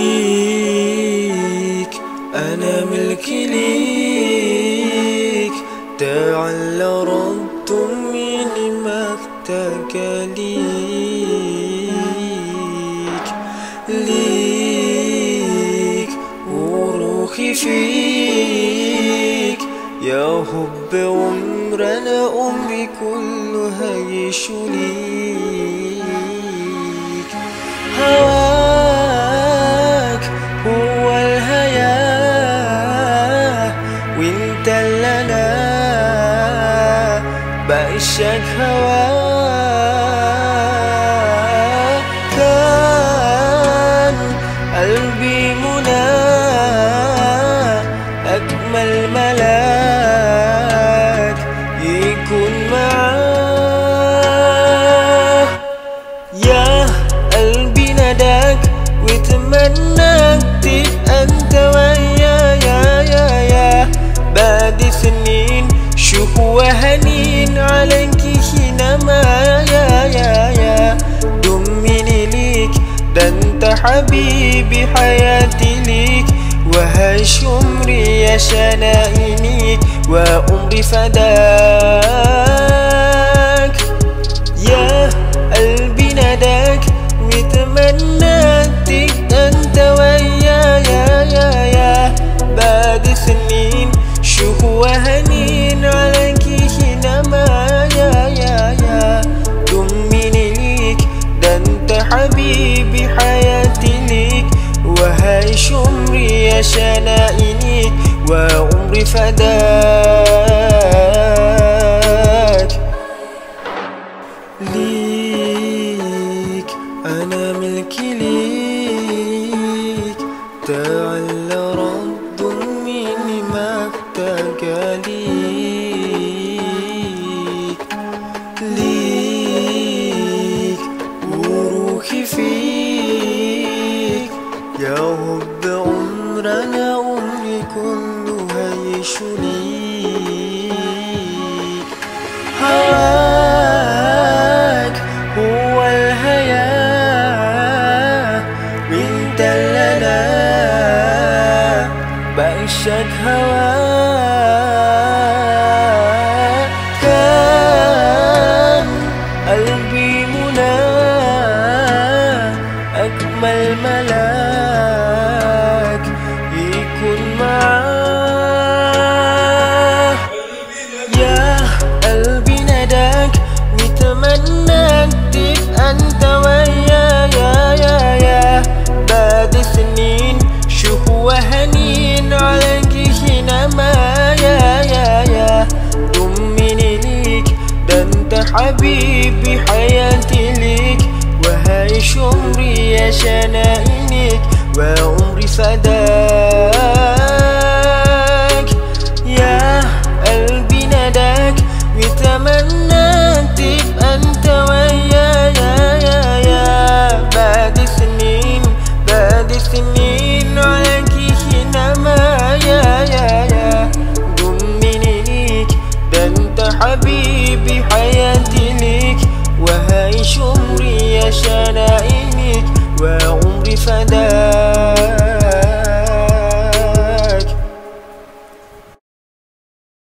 ليك أنا ملكي ليك تعال رد من مختك ليك ليك وروحي فيك يا حب عمرنا أمي كلها يشوليك هواك هو الحياة وانت اللي انا بعشق هواك كان قلبي منى أجمل ملاك يكون معاه يا قلبي نداك وتمناك تبقى انت ويا يا يا يا بعد سنين شوق وهنين عليك حينما يا يا يا ضمني ليك ده انت حبيبي حياتي ليك وهعيش عمري عشان عينيك وعمري فداك يا قلبي نداك وتمناك تبقى انت ويا يا يا يا بعد سنين شوق وهنين عليك حينما يا يا يا ضمني ليك ده انت حبيبي حياتي ليك وهعيش عمري عشان عينيك وعمري فداك ليك أنا ملكي ليك تعال رد مني مكتك ليك ليك وروحي فيك يا حب عمرنا عمري كله يشوليك هواك هو الحياة وانت اللي انا بعشق هواك كان قلبي منى أجمل ملاك يكون معاه يا قلبي نداك وتمناك تبقى انت ويا يا يا يا بعد سنين شوق وهنين عليك حينما يا يا يا ضمني ليك ده انت حبيبي حياتي ليك وهعيش عمري عشان عينيك وعمري فداك يا قلبي نداك وتمناك تبقى انت ويا يا يا يا بعد سنين بعد سنين عليك حينما يا يا يا ضمني ليك ده انت حبيبي حياتي ليك وهعيش عمري عشان عينيك وعمري فداك